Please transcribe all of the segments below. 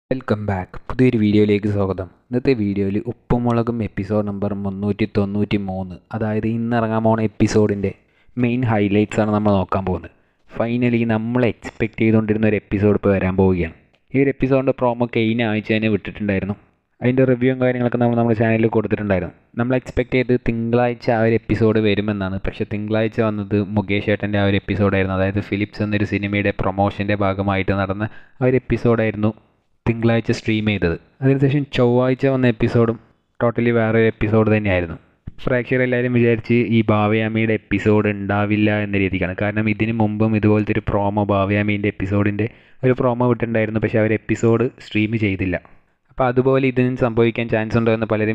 welcome back പുതിയൊരു വീഡിയോയിലേക്ക് സ്വാഗതം ഇന്നത്തെ വീഡിയോയിൽ ഉപ്പുമുളകും എപ്പിസോഡ് നമ്പർ മുന്നൂറ്റി തൊണ്ണൂറ്റി മൂന്ന് അതായത് ഇന്നിറങ്ങാൻ പോണ എപ്പിസോഡിൻ്റെ മെയിൻ ഹൈലൈറ്റ്സ് ആണ് നമ്മൾ നോക്കാൻ പോകുന്നത് ഫൈനലി നമ്മൾ എക്സ്പെക്റ്റ് ചെയ്തുകൊണ്ടിരുന്ന ഒരു എപ്പിസോഡ് ഇപ്പോൾ വരാൻ പോവുകയാണ് ഈ ഒരു എപ്പിസോഡിൻ്റെ പ്രോമോ കഴിഞ്ഞ ആഴ്ച തന്നെ വിട്ടിട്ടുണ്ടായിരുന്നു അതിൻ്റെ റിവ്യൂവും കാര്യങ്ങളൊക്കെ നമ്മൾ നമ്മുടെ ചാനലിൽ കൊടുത്തിട്ടുണ്ടായിരുന്നു നമ്മൾ എക്സ്പെക്ട് ചെയ്ത് തിങ്കളാഴ്ച ആ ഒരു എപ്പിസോഡ് വരുമെന്നാണ് പക്ഷേ തിങ്കളാഴ്ച വന്നത് മുകേഷ് ഏട്ടൻ്റെ ആ ഒരു എപ്പിസോഡായിരുന്നു അതായത് ഫിലിപ്സ് എന്നൊരു സിനിമയുടെ പ്രൊമോഷൻ്റെ ഭാഗമായിട്ട് നടന്ന ആ ഒരു എപ്പിസോഡായിരുന്നു തിങ്കളാഴ്ച സ്ട്രീം ചെയ്തത് അതിനുശേഷം ചൊവ്വാഴ്ച വന്ന എപ്പിസോഡും ടോട്ടലി വേറൊരു എപ്പിസോഡ് തന്നെയായിരുന്നു പ്രേക്ഷകരെല്ലാവരും വിചാരിച്ച് ഈ ഭാവയാമിയുടെ എപ്പിസോഡ് ഉണ്ടാവില്ല എന്ന രീതിക്കാണ് കാരണം ഇതിന് മുമ്പും ഇതുപോലത്തെ ഒരു പ്രോമോ ഭാവയാമീൻ്റെ എപ്പിസോഡിൻ്റെ ഒരു പ്രോമോ വിട്ടിട്ടുണ്ടായിരുന്നു പക്ഷേ അവർ എപ്പിസോഡ് സ്ട്രീം ചെയ്തില്ല അപ്പോൾ അതുപോലെ ഇതിനും സംഭവിക്കാൻ ചാൻസ് ഉണ്ടോ എന്ന് പലരും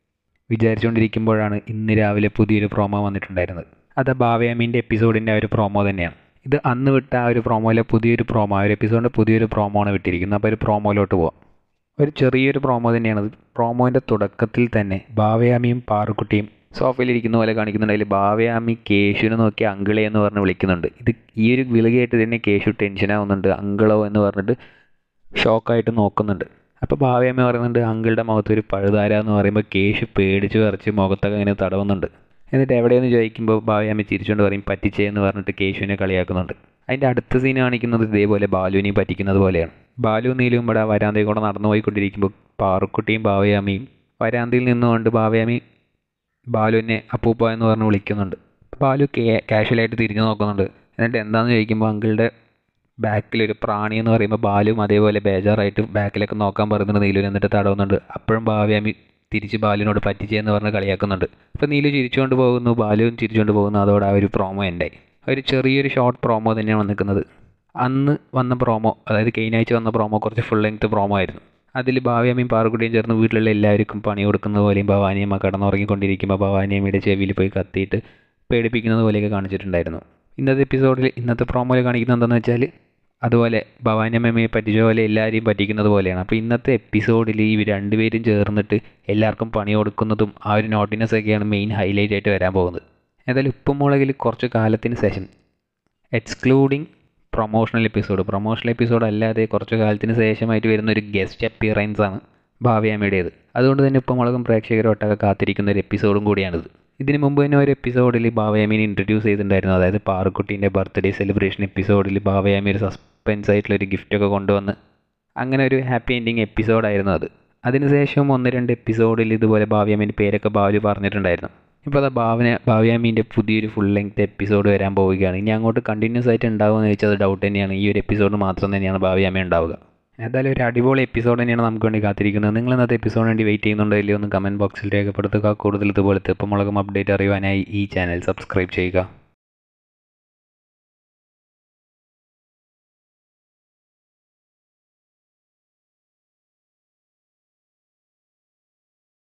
വിചാരിച്ചുകൊണ്ടിരിക്കുമ്പോഴാണ് ഇന്ന് രാവിലെ പുതിയൊരു പ്രോമോ വന്നിട്ടുണ്ടായിരുന്നത് അത് ഭാവയാമീൻ്റെ എപ്പിസോഡിൻ്റെ ആ ഒരു പ്രോമോ തന്നെയാണ് ഇത് അന്ന് വിട്ട ആ ഒരു പ്രോമോയിലെ പുതിയൊരു പ്രോമോ ആ ഒരു എപ്പിസോഡിൻ്റെ പുതിയൊരു പ്രോമോ ആണ് വിട്ടിരിക്കുന്നത് അപ്പോൾ ഒരു പ്രോമോയിലോട്ട് പോവാം ഒരു ചെറിയൊരു പ്രോമോ തന്നെയാണത് പ്രോമോൻ്റെ തുടക്കത്തിൽ തന്നെ ഭാവയാമിയും പാറുക്കുട്ടിയും സോഫയിലിരിക്കുന്ന പോലെ കാണിക്കുന്നുണ്ട് അതിൽ ഭാവയാമി കേശുവിനെ നോക്കി അങ്കിളെ എന്ന് പറഞ്ഞ് വിളിക്കുന്നുണ്ട് ഇത് ഈ ഒരു വിളി കേട്ട് തന്നെ കേശു ടെൻഷനാവുന്നുണ്ട് അങ്കിളോ എന്ന് പറഞ്ഞിട്ട് ഷോക്കായിട്ട് നോക്കുന്നുണ്ട് അപ്പോൾ ഭാവയാമി പറയുന്നുണ്ട് അങ്കിളുടെ മുഖത്ത് ഒരു പഴുതാര എന്ന് പറയുമ്പോൾ കേശു പേടിച്ച് വിറച്ച് മുഖത്തൊക്കെ ഇങ്ങനെ തടവുന്നുണ്ട് എന്നിട്ട് എവിടെയെന്ന് ചോദിക്കുമ്പോൾ ഭാവയാമി ചിരിച്ചുകൊണ്ട് പറയും പറ്റിച്ചേ എന്ന് പറഞ്ഞിട്ട് കേശുവിനെ കളിയാക്കുന്നുണ്ട് അതിൻ്റെ അടുത്ത സീൻ കാണിക്കുന്നത് ഇതേപോലെ ബാലുവിനെയും പറ്റിക്കുന്നത് പോലെയാണ് ബാലു നീലും ഇവിടെ വരാന്തയിൽ കൂടെ നടന്നു പോയിക്കൊണ്ടിരിക്കുമ്പോൾ പാറുക്കുട്ടിയും ഭാവയാമിയും വരാന്തയിൽ നിന്നുകൊണ്ട് ഭാവയാമി ബാലുവിനെ അപ്പൂപ്പ എന്ന് പറഞ്ഞ് വിളിക്കുന്നുണ്ട് ബാലു കേ കാഷ്വലായിട്ട് തിരിഞ്ഞു നോക്കുന്നുണ്ട് എന്നിട്ട് എന്താണെന്ന് ചോദിക്കുമ്പോൾ അങ്കിളുടെ ബാക്കിലൊരു പ്രാണി എന്ന് പറയുമ്പോൾ ബാലും അതേപോലെ ബേജാറായിട്ട് ബാക്കിലൊക്കെ നോക്കാൻ പറയുന്നുണ്ട് നീലു എന്നിട്ട് തടവുന്നുണ്ട് അപ്പോഴും ഭാവയാമി തിരിച്ച് ബാലുവിനോട് പറ്റിച്ചെന്ന് പറഞ്ഞ് കളിയാക്കുന്നുണ്ട് അപ്പോൾ നീലു ചിരിച്ചുകൊണ്ട് പോകുന്നു ബാലുവും ചിരിച്ചുകൊണ്ട് പോകുന്നു അതോടെ ആ ഒരു പ്രോമോ ഉണ്ടായി ഒരു ചെറിയൊരു ഷോർട്ട് പ്രോമോ തന്നെയാണ് വന്നിരിക്കുന്നത് അന്ന് വന്ന പ്രോമോ അതായത് കഴിഞ്ഞാഴ്ച വന്ന പ്രോമോ കുറച്ച് ഫുൾ ലെങ്ത് പ്രോമോ ആയിരുന്നു അതിൽ ഭാവ്യമ്മയും പാറക്കുട്ടിയും ചേർന്ന് വീട്ടിലുള്ള എല്ലാവർക്കും പണി കൊടുക്കുന്നത് പോലെയും ഭവാനിയമ്മ കടന്നുറങ്ങിക്കൊണ്ടിരിക്കുമ്പോൾ ഭവാനിയമ്മയുടെ ചെവിയിൽ പോയി കത്തിയിട്ട് പേടിപ്പിക്കുന്നത് പോലെയൊക്കെ കാണിച്ചിട്ടുണ്ടായിരുന്നു ഇന്നത്തെ എപ്പിസോഡിൽ ഇന്നത്തെ പ്രോമോയിൽ കാണിക്കുന്നത് എന്താണെന്ന് വെച്ചാൽ അതുപോലെ ഭവാനിയമ്മയെ പറ്റിച്ച പോലെ എല്ലാവരെയും പറ്റിക്കുന്നത് പോലെയാണ് അപ്പോൾ ഇന്നത്തെ എപ്പിസോഡിൽ ഈ രണ്ടുപേരും ചേർന്നിട്ട് എല്ലാവർക്കും പണി കൊടുക്കുന്നതും ആ ഒരു നോട്ടിനെസ് ഒക്കെയാണ് മെയിൻ ഹൈലൈറ്റ് ആയിട്ട് വരാൻ പോകുന്നത് ഏതായാലും ഉപ്പുമുളകിൽ കുറച്ച് കാലത്തിന് ശേഷം excluding promotional episode promotional episode അല്ലാതെ കുറച്ച് കാലത്തിന് ശേഷമായിട്ട് വരുന്ന ഒരു ഗസ്റ്റ് അപ്പിയറൻസ് ആണ് ഭാവ്യാമയുടേത് അതുകൊണ്ട് തന്നെ ഉപ്പുമുളകും പ്രേക്ഷകരോട്ടൊക്കെ കാത്തിരിക്കുന്ന ഒരു എപ്പിസോഡും കൂടിയാണിത് ഇതിന് മുമ്പ് തന്നെ ഒരു എപ്പിസോഡിൽ ഭാവയാമീനെ ഇൻട്രൊഡ്യൂസ് ചെയ്തിട്ടുണ്ടായിരുന്നു അതായത് പാറുക്കുട്ടീൻ്റെ ബർത്ത്ഡേ സെലിബ്രേഷൻ എപ്പിസോഡിൽ ഭാവയാമി ഒരു സസ്പെൻസ് ആയിട്ടുള്ള ഒരു ഗിഫ്റ്റൊക്കെ കൊണ്ടുവന്ന് അങ്ങനെ ഒരു ഹാപ്പി എൻഡിങ് എപ്പിസോഡായിരുന്നു അത് അതിനുശേഷം ഒന്ന് രണ്ട് എപ്പിസോഡിൽ ഇതുപോലെ ഭാവ്യാമീൻ്റെ പേരൊക്കെ ബാലു പറഞ്ഞിട്ടുണ്ടായിരുന്നു ഇപ്പോൾ അത് ഭാവന ഭാവ്യാമീൻ്റെ പുതിയൊരു ഫുൾ ലെങ്ത് എപ്പിസോഡ് വരാൻ പോവുകയാണ് ഇനി അങ്ങോട്ട് കണ്ടിന്യൂസ് ആയിട്ട് ഉണ്ടാവുമെന്ന് ചോദിച്ചാൽ അത് ഡൗട്ട് തന്നെയാണ് ഈ ഒരു എപ്പിസോഡ് മാത്രം തന്നെയാണ് ഭാവ്യാമി ഉണ്ടാവുക ഏതായാലും ഒരു അടിപൊളി എപ്പിസോഡ് തന്നെയാണ് നമുക്ക് വേണ്ടി കാത്തിരിക്കുന്നത് നിങ്ങൾ ഇന്നത്തെ എപ്പിസോഡ് വേണ്ടി വെയിറ്റ് ചെയ്യുന്നുണ്ടോ ഇല്ലയോ ഒന്ന് കമൻറ്റ് ബോക്സിൽ രേഖപ്പെടുത്തുക കൂടുതൽ ഇതുപോലത്തെ ഇപ്പം മുളകും അപ്ഡേറ്റ് അറിയുവാനായി ഈ ചാനൽ സബ്സ്ക്രൈബ് ചെയ്യുക